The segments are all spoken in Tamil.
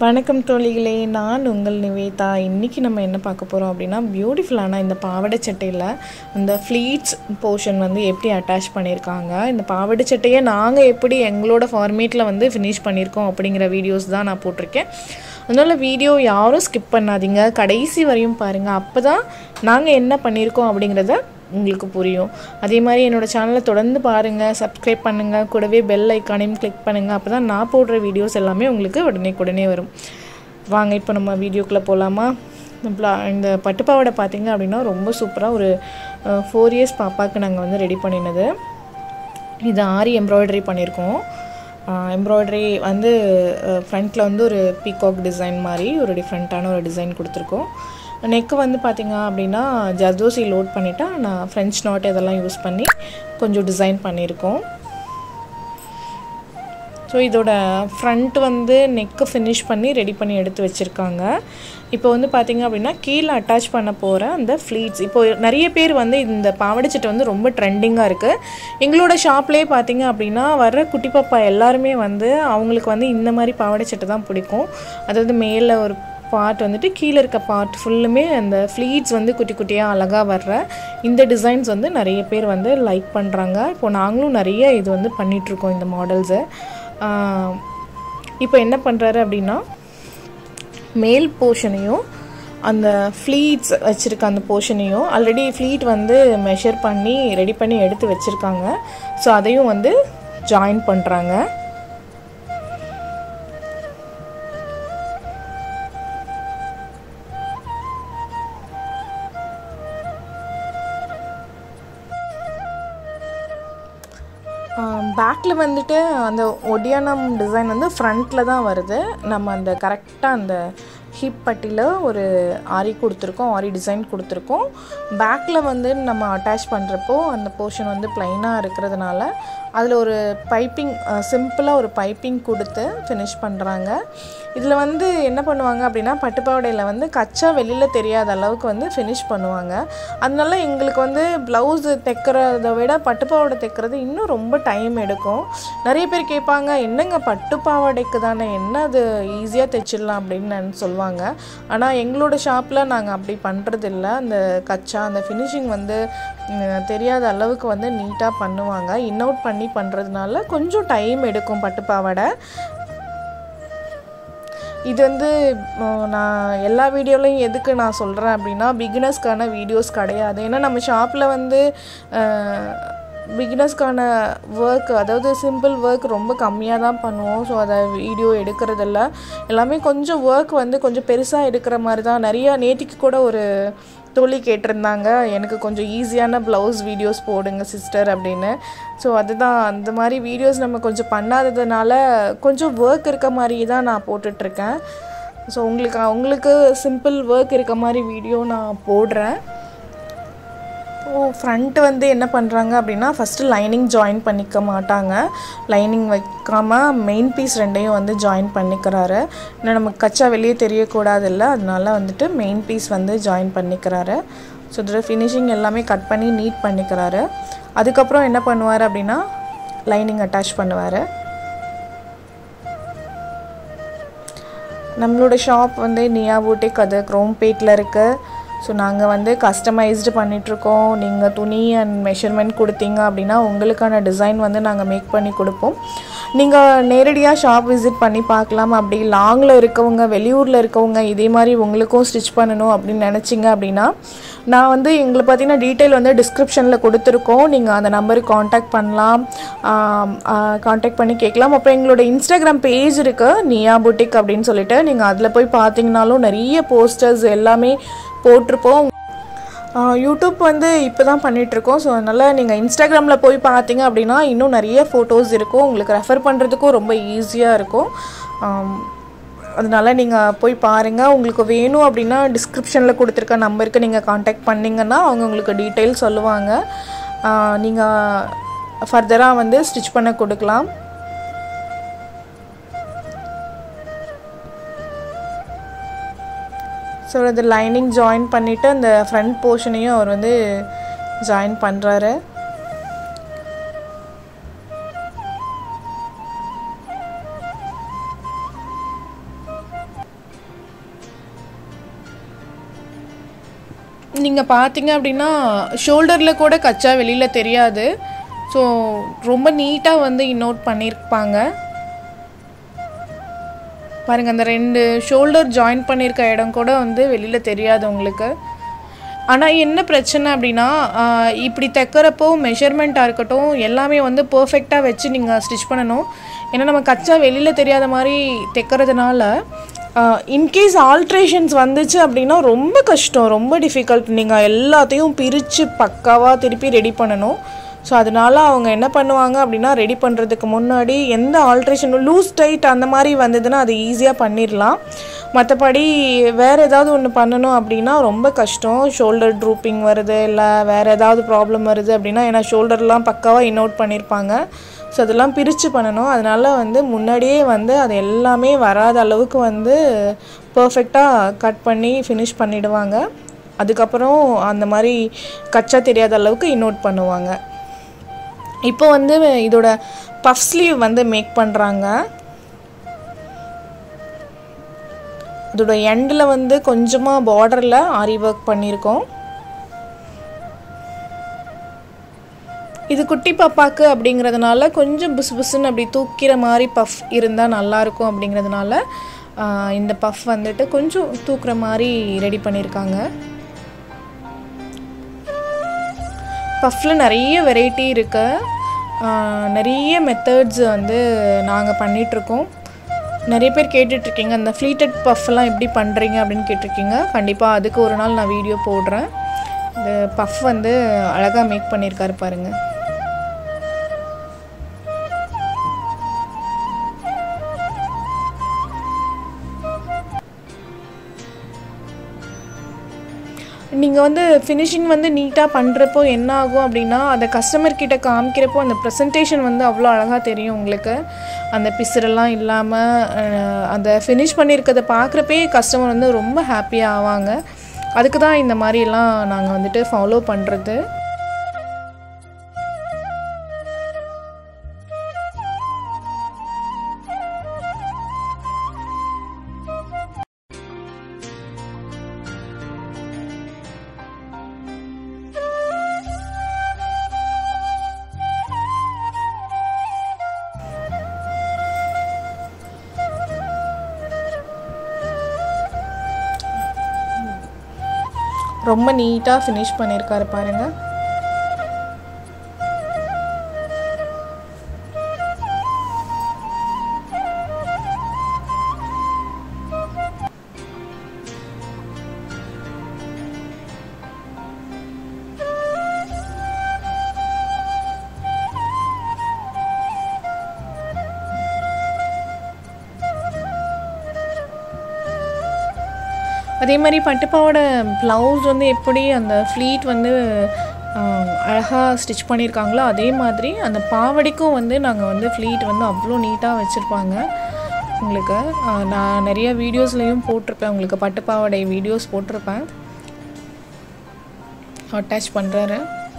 வணக்கம் தோழிகளே நான் உங்கள் நிவேதா இன்றைக்கி நம்ம என்ன பார்க்க போகிறோம் அப்படின்னா பியூட்டிஃபுல்லான இந்த பாவாடை சட்டையில் இந்த ஃப்ளீட்ஸ் போர்ஷன் வந்து எப்படி அட்டாச் பண்ணியிருக்காங்க இந்த பாவாடை சட்டையை நாங்கள் எப்படி எங்களோட ஃபார்மேட்டில் வந்து ஃபினிஷ் பண்ணியிருக்கோம் அப்படிங்கிற வீடியோஸ் தான் நான் போட்டிருக்கேன் அதனால் வீடியோ யாரும் ஸ்கிப் பண்ணாதீங்க கடைசி வரையும் பாருங்கள் அப்போ தான் நாங்கள் என்ன பண்ணியிருக்கோம் அப்படிங்கிறத உங்களுக்கு புரியும் அதே மாதிரி என்னோடய சேனலை தொடர்ந்து பாருங்கள் சப்ஸ்கிரைப் பண்ணுங்கள் கூடவே பெல் ஐக்கானையும் கிளிக் பண்ணுங்கள் அப்போ தான் நான் போடுற வீடியோஸ் எல்லாமே உங்களுக்கு உடனே உடனே வரும் வாங்க இப்போ நம்ம வீடியோக்குள்ளே போகலாமா இந்த ப்ளா இந்த பட்டுப்பாவாடை பார்த்தீங்க அப்படின்னா ரொம்ப சூப்பராக ஒரு ஃபோர் இயர்ஸ் பாப்பாவுக்கு நாங்கள் வந்து ரெடி பண்ணினது இது ஆரி எம்ப்ராய்டரி பண்ணியிருக்கோம் எம்ப்ராய்டரி வந்து ஃப்ரண்ட்டில் வந்து ஒரு பீகாக் டிசைன் மாதிரி ஒரு டிஃப்ரெண்ட்டான ஒரு டிசைன் கொடுத்துருக்கோம் நெக்கு வந்து பார்த்திங்க அப்படின்னா ஜர்தோசி லோட் பண்ணிவிட்டா நான் ஃப்ரெஞ்ச் நாட் இதெல்லாம் யூஸ் பண்ணி கொஞ்சம் டிசைன் பண்ணியிருக்கோம் ஸோ இதோட ஃப்ரண்ட் வந்து நெக்கு ஃபினிஷ் பண்ணி ரெடி பண்ணி எடுத்து வச்சுருக்காங்க இப்போ வந்து பார்த்திங்க அப்படின்னா கீழே அட்டாச் பண்ண போகிற அந்த ஃப்ளீட்ஸ் இப்போ நிறைய பேர் வந்து இந்த பாவாடை சட்டை வந்து ரொம்ப ட்ரெண்டிங்காக இருக்குது எங்களோட ஷாப்லேயே பார்த்திங்க அப்படின்னா வர்ற குட்டி பாப்பா எல்லாருமே வந்து அவங்களுக்கு வந்து இந்த மாதிரி பாவாடை சட்டை தான் பிடிக்கும் அதாவது மேலே ஒரு பார்ட் வந்துட்டு கீழே இருக்க பார்ட் ஃபுல்லுமே அந்த ஃப்ளீட்ஸ் வந்து குட்டி குட்டியாக அழகாக வர்ற இந்த டிசைன்ஸ் வந்து நிறைய பேர் வந்து லைக் பண்ணுறாங்க இப்போ நாங்களும் நிறைய இது வந்து பண்ணிகிட்ருக்கோம் இந்த மாடல்ஸை இப்போ என்ன பண்ணுறாரு அப்படின்னா மேல் போர்ஷனையும் அந்த ஃப்ளீட்ஸ் வச்சுருக்க அந்த போர்ஷனையும் ஆல்ரெடி ஃப்ளீட் வந்து மெஷர் பண்ணி ரெடி பண்ணி எடுத்து வச்சுருக்காங்க ஸோ அதையும் வந்து ஜாயின் பண்ணுறாங்க பேக்கில் வந்துட்டு அந்த ஒடியானம் டிசைன் வந்து ஃப்ரண்ட்டில் தான் வருது நம்ம அந்த கரெக்டாக அந்த ஹிப் பட்டியில் ஒரு ஆரி கொடுத்துருக்கோம் ஆரி டிசைன் கொடுத்துருக்கோம் பேக்கில் வந்து நம்ம அட்டாச் பண்ணுறப்போ அந்த போர்ஷன் வந்து ப்ளைனாக இருக்கிறதுனால அதில் ஒரு பைப்பிங் சிம்பிளாக ஒரு பைப்பிங் கொடுத்து ஃபினிஷ் பண்ணுறாங்க இதில் வந்து என்ன பண்ணுவாங்க அப்படின்னா பட்டுப்பாவடையில் வந்து கச்சா வெளியில் தெரியாத அளவுக்கு வந்து ஃபினிஷ் பண்ணுவாங்க அதனால எங்களுக்கு வந்து ப்ளவுஸ் தைக்கிறத விட பட்டுப்பாவடை தைக்கிறது இன்னும் ரொம்ப டைம் எடுக்கும் நிறைய பேர் கேட்பாங்க என்னங்க பட்டுப்பாவாடைக்கு தானே என்ன அது ஈஸியாக தைச்சிடலாம் அப்படின்னு சொல்லுவாங்க ஆனால் எங்களோட ஷாப்பில் நாங்கள் அப்படி பண்ணுறதில்ல அந்த கச்சா அந்த ஃபினிஷிங் வந்து தெரியாத அளவுக்கு வந்து நீட்டாக பண்ணுவாங்க இன் அவுட் பண்ணி பண்ணுறதுனால கொஞ்சம் டைம் எடுக்கும் பட்டுப்பாவாடை இது வந்து நான் எல்லா வீடியோலையும் எதுக்கு நான் சொல்கிறேன் அப்படின்னா பிகினர்ஸ்க்கான வீடியோஸ் கிடையாது ஏன்னா நம்ம ஷாப்பில் வந்து பிகினர்ஸ்க்கான ஒர்க் அதாவது சிம்பிள் ஒர்க் ரொம்ப கம்மியாக தான் பண்ணுவோம் ஸோ அதை வீடியோ எடுக்கிறதில்ல எல்லாமே கொஞ்சம் ஒர்க் வந்து கொஞ்சம் பெருசாக எடுக்கிற மாதிரி தான் நிறையா நேற்றுக்கு கூட ஒரு தோழி கேட்டிருந்தாங்க எனக்கு கொஞ்சம் ஈஸியான ப்ளவுஸ் வீடியோஸ் போடுங்க சிஸ்டர் அப்படின்னு ஸோ அதுதான் அந்த மாதிரி வீடியோஸ் நம்ம கொஞ்சம் பண்ணாததுனால கொஞ்சம் ஒர்க் இருக்க மாதிரி தான் நான் போட்டுட்ருக்கேன் ஸோ உங்களுக்கு உங்களுக்கு சிம்பிள் ஒர்க் இருக்க மாதிரி வீடியோ நான் போடுறேன் ஓ ஃப்ரண்ட் வந்து என்ன பண்ணுறாங்க அப்படின்னா ஃபஸ்ட்டு லைனிங் ஜாயின் பண்ணிக்க மாட்டாங்க லைனிங் வைக்காமல் மெயின் பீஸ் ரெண்டையும் வந்து ஜாயின் பண்ணிக்கிறாரு இன்னும் நமக்கு கச்சா வெளியே தெரியக்கூடாது இல்லை அதனால வந்துட்டு மெயின் பீஸ் வந்து ஜாயின் பண்ணிக்கிறாரு ஸோ இதில் ஃபினிஷிங் எல்லாமே கட் பண்ணி நீட் பண்ணிக்கிறாரு அதுக்கப்புறம் என்ன பண்ணுவார் அப்படின்னா லைனிங் அட்டாச் பண்ணுவார் நம்மளோட ஷாப் வந்து நியா பூட்டிக் அது குரோம்பேட்டில் இருக்குது ஸோ நாங்கள் வந்து கஸ்டமைஸ்டு பண்ணிகிட்ருக்கோம் நீங்கள் துணி அண்ட் மெஷர்மெண்ட் கொடுத்தீங்க அப்படின்னா உங்களுக்கான டிசைன் வந்து நாங்கள் மேக் பண்ணி கொடுப்போம் நீங்கள் நேரடியாக ஷாப் விசிட் பண்ணி பார்க்கலாம் அப்படி லாங்கில் இருக்கவங்க வெளியூரில் இருக்கவங்க இதே மாதிரி உங்களுக்கும் ஸ்டிச் பண்ணணும் அப்படின்னு நினச்சிங்க அப்படின்னா நான் வந்து எங்களை பார்த்தீங்கன்னா டீட்டெயில் வந்து டிஸ்கிரிப்ஷனில் கொடுத்துருக்கோம் நீங்கள் அந்த நம்பருக்கு காண்டாக்ட் பண்ணலாம் காண்டாக்ட் பண்ணி கேட்கலாம் அப்புறம் எங்களோட இன்ஸ்டாகிராம் பேஜ் இருக்குது நியா புட்டிக் அப்படின்னு சொல்லிட்டு நீங்கள் அதில் போய் பார்த்தீங்கனாலும் நிறைய போஸ்டர்ஸ் எல்லாமே போட்டிருப்போம் யூடியூப் வந்து இப்போ தான் பண்ணிகிட்ருக்கோம் ஸோ அதனால் நீங்கள் இன்ஸ்டாகிராமில் போய் பார்த்தீங்க அப்படின்னா இன்னும் நிறைய ஃபோட்டோஸ் இருக்கும் உங்களுக்கு ரெஃபர் பண்ணுறதுக்கும் ரொம்ப ஈஸியாக இருக்கும் அதனால் நீங்கள் போய் பாருங்கள் உங்களுக்கு வேணும் அப்படின்னா டிஸ்கிரிப்ஷனில் கொடுத்துருக்க நம்பருக்கு நீங்கள் காண்டாக்ட் பண்ணிங்கன்னா அவங்க உங்களுக்கு டீட்டெயில் சொல்லுவாங்க நீங்கள் ஃபர்தராக வந்து ஸ்டிச் பண்ண கொடுக்கலாம் ஸோ அது லைனிங் ஜாயின் பண்ணிவிட்டு அந்த ஃப்ரண்ட் போர்ஷனையும் அவர் வந்து ஜாயின் பண்ணுறாரு நீங்கள் பார்த்தீங்க அப்படின்னா ஷோல்டரில் கூட கச்சா வெளியில் தெரியாது ஸோ ரொம்ப நீட்டாக வந்து இன்னோட் பண்ணியிருப்பாங்க பாருங்கள் அந்த ரெண்டு ஷோல்டர் ஜாயின் பண்ணியிருக்க இடம் கூட வந்து வெளியில் தெரியாது உங்களுக்கு ஆனால் என்ன பிரச்சனை அப்படின்னா ஆஹ், இப்படி தைக்கிறப்போ மெஷர்மெண்ட்டாக இருக்கட்டும் எல்லாமே வந்து பர்ஃபெக்டாக வச்சு நீங்கள் ஸ்டிச் பண்ணணும் ஏன்னா நம்ம கச்சா வெளியில் தெரியாத மாதிரி தைக்கிறதுனால இன்கேஸ் ஆல்ட்ரேஷன்ஸ் வந்துச்சு அப்படின்னா ரொம்ப கஷ்டம் ரொம்ப டிஃபிகல்ட் நீங்கள் எல்லாத்தையும் பிரித்து பக்காவாக திருப்பி ரெடி பண்ணணும் ஸோ அதனால அவங்க என்ன பண்ணுவாங்க அப்படின்னா ரெடி பண்ணுறதுக்கு முன்னாடி எந்த ஆல்ட்ரேஷன் லூஸ் டைட் அந்த மாதிரி வந்ததுன்னா அது ஈஸியாக பண்ணிடலாம் மற்றபடி வேறு ஏதாவது ஒன்று பண்ணணும் அப்படின்னா ரொம்ப கஷ்டம் ஷோல்டர் ட்ரூப்பிங் வருது இல்லை வேறு ஏதாவது ப்ராப்ளம் வருது அப்படின்னா ஏன்னா ஷோல்டர்லாம் பக்காவாக இன்னோட் பண்ணியிருப்பாங்க ஸோ அதெல்லாம் பிரித்து பண்ணணும் அதனால வந்து முன்னாடியே வந்து அது எல்லாமே வராத அளவுக்கு வந்து பர்ஃபெக்டாக கட் பண்ணி ஃபினிஷ் பண்ணிடுவாங்க அதுக்கப்புறம் அந்த மாதிரி கச்சா தெரியாத அளவுக்கு இன்னோட் பண்ணுவாங்க இப்போ வந்து இதோட பஃப் ஸ்லீவ் வந்து மேக் பண்ணுறாங்க இதோட எண்டில் வந்து கொஞ்சமாக பார்டரில் ஆரி ஒர்க் பண்ணியிருக்கோம் இது குட்டி பாப்பாக்கு அப்படிங்கிறதுனால கொஞ்சம் புசு புசுன்னு அப்படி தூக்கிற மாதிரி பஃப் இருந்தால் நல்லாயிருக்கும் அப்படிங்கிறதுனால ஆஹ், இந்த பஃப் வந்துட்டு கொஞ்சம் தூக்குற மாதிரி ரெடி பண்ணியிருக்காங்க பஃப்பில் நிறைய வெரைட்டி இருக்கு ஆஹ், நிறைய மெத்தட்ஸ் வந்து நாங்கள் பண்ணிகிட்ருக்கோம் நிறைய பேர் கேட்டுட்ருக்கீங்க அந்த ஃப்ளீட்டட் பஃப்லாம் எப்படி பண்ணுறீங்க அப்படின்னு கேட்டிருக்கீங்க கண்டிப்பாக அதுக்கு ஒரு நாள் நான் வீடியோ போடுறேன் இந்த பஃப் வந்து அழகாக மேக் பண்ணியிருக்காரு பாருங்கள் நீங்கள் வந்து ஃபினிஷிங் வந்து நீட்டாக பண்ணுறப்போ என்ன ஆகும் அப்படின்னா அதை கஸ்டமர் கிட்ட காமிக்கிறப்போ அந்த ப்ரெசன்டேஷன் வந்து அவ்வளோ அழகாக தெரியும் உங்களுக்கு அந்த பிசுறெல்லாம் இல்லாமல் அந்த ஃபினிஷ் பண்ணியிருக்கிறத பார்க்குறப்பே கஸ்டமர் வந்து ரொம்ப ஹாப்பியாக ஆவாங்க அதுக்கு தான் இந்த மாதிரிலாம் நாங்கள் வந்துட்டு ஃபாலோ பண்ணுறது ரொம்ப நீட்டாக ஃபினிஷ் பண்ணியிருக்காரு பாருங்கள் அதே மாதிரி பட்டுப்பாவோட ப்ளவுஸ் வந்து எப்படி அந்த ஃப்ளீட் வந்து அழகாக ஸ்டிச் பண்ணியிருக்காங்களோ அதே மாதிரி அந்த பாவடைக்கும் வந்து நாங்கள் வந்து ஃப்ளீட் வந்து அவ்வளோ நீட்டாக வச்சுருப்பாங்க உங்களுக்கு ஆஹ், நான் நிறைய வீடியோஸ்லேயும் போட்டிருப்பேன் உங்களுக்கு பட்டுப்பாவடை வீடியோஸ் போட்டிருப்பேன் அட்டாச் பண்ணுறாரு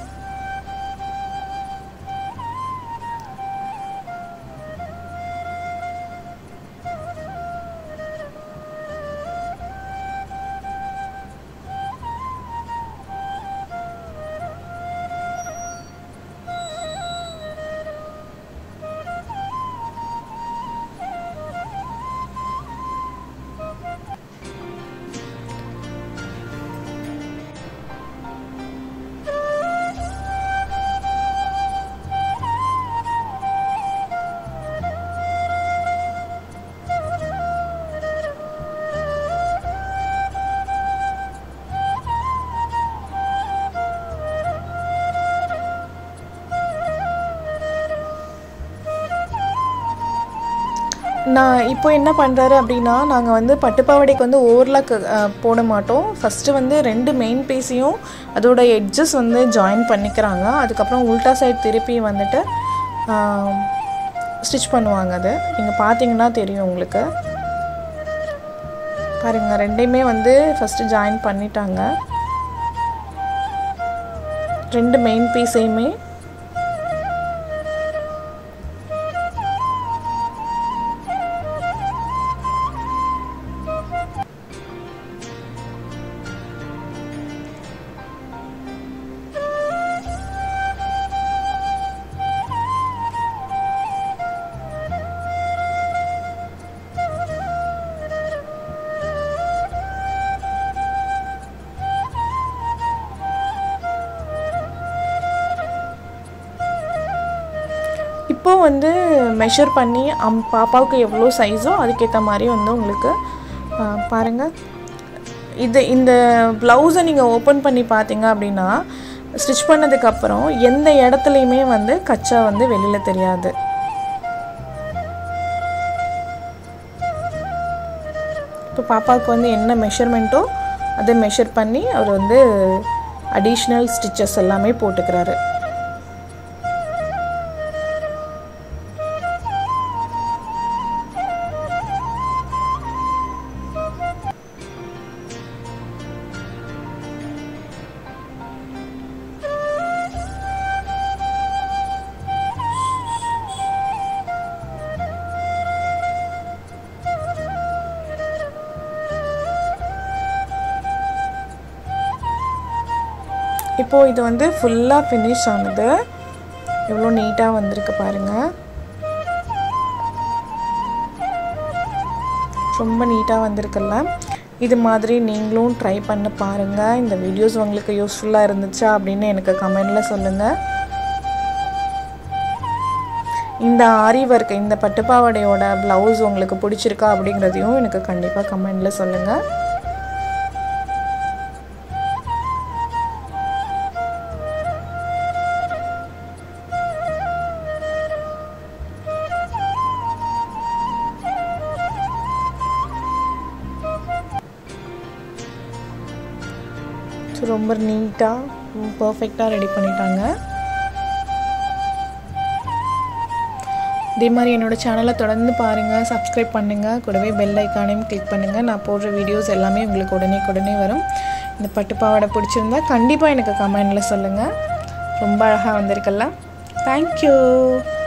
நான் இப்போ என்ன பண்ணுறாரு அப்படின்னா நாங்கள் வந்து பட்டுப்பாவாடைக்கு வந்து ஓவர்லாக் போட மாட்டோம் ஃபஸ்ட்டு வந்து ரெண்டு மெயின் பீஸையும் அதோட எட்ஜஸ் வந்து ஜாயின் பண்ணிக்கிறாங்க அதுக்கப்புறம் உல்டா சைடு திருப்பி வந்துட்டு ஸ்டிச் பண்ணுவாங்க அது நீங்கள் பார்த்தீங்கன்னா தெரியும் உங்களுக்கு பாருங்கள் ரெண்டையுமே வந்து ஃபஸ்ட்டு ஜாயின் பண்ணிட்டாங்க ரெண்டு மெயின் பீஸையுமே உங்களுக்கும் வந்து மெஷர் பண்ணி அம் பாப்பாவுக்கு எவ்வளோ சைஸோ அதுக்கேற்ற மாதிரி வந்து உங்களுக்கு பாருங்கள் இது இந்த ப்ளவுஸை நீங்கள் ஓப்பன் பண்ணி பார்த்தீங்க அப்படின்னா ஸ்டிச் பண்ணதுக்கப்புறம் எந்த இடத்துலையுமே வந்து கச்சா வந்து வெளியில் தெரியாது இப்போ பாப்பாவுக்கு வந்து என்ன மெஷர்மெண்ட்டோ அதை மெஷர் பண்ணி அவர் வந்து அடிஷ்னல் ஸ்டிச்சஸ் எல்லாமே போட்டுக்கிறாரு இப்போது இது வந்து ஃபுல்லாக ஃபினிஷ் ஆனது எவ்வளோ நீட்டாக வந்திருக்கு பாருங்கள் ரொம்ப நீட்டாக வந்திருக்குல்ல இது மாதிரி நீங்களும் ட்ரை பண்ண பாருங்கள் இந்த வீடியோஸ் உங்களுக்கு யூஸ்ஃபுல்லாக இருந்துச்சா அப்படின்னு எனக்கு கமெண்டில் சொல்லுங்கள் இந்த ஆரி ஒர்க் இந்த பட்டுப்பாவடையோட ப்ளவுஸ் உங்களுக்கு பிடிச்சிருக்கா அப்படிங்கிறதையும் எனக்கு கண்டிப்பாக கமெண்டில் சொல்லுங்கள் ஸோ ரொம்ப நீட்டாக பர்ஃபெக்டாக ரெடி பண்ணிட்டாங்க இதே மாதிரி என்னோடய சேனலை தொடர்ந்து பாருங்கள் சப்ஸ்கிரைப் பண்ணுங்கள் கூடவே பெல் ஐக்கானையும் கிளிக் பண்ணுங்கள் நான் போடுற வீடியோஸ் எல்லாமே உங்களுக்கு உடனே உடனே வரும் இந்த பட்டுப்பாவாடை பிடிச்சிருந்தா கண்டிப்பாக எனக்கு கமெண்டில் சொல்லுங்கள் ரொம்ப அழகாக வந்திருக்கல்ல தேங்க்யூ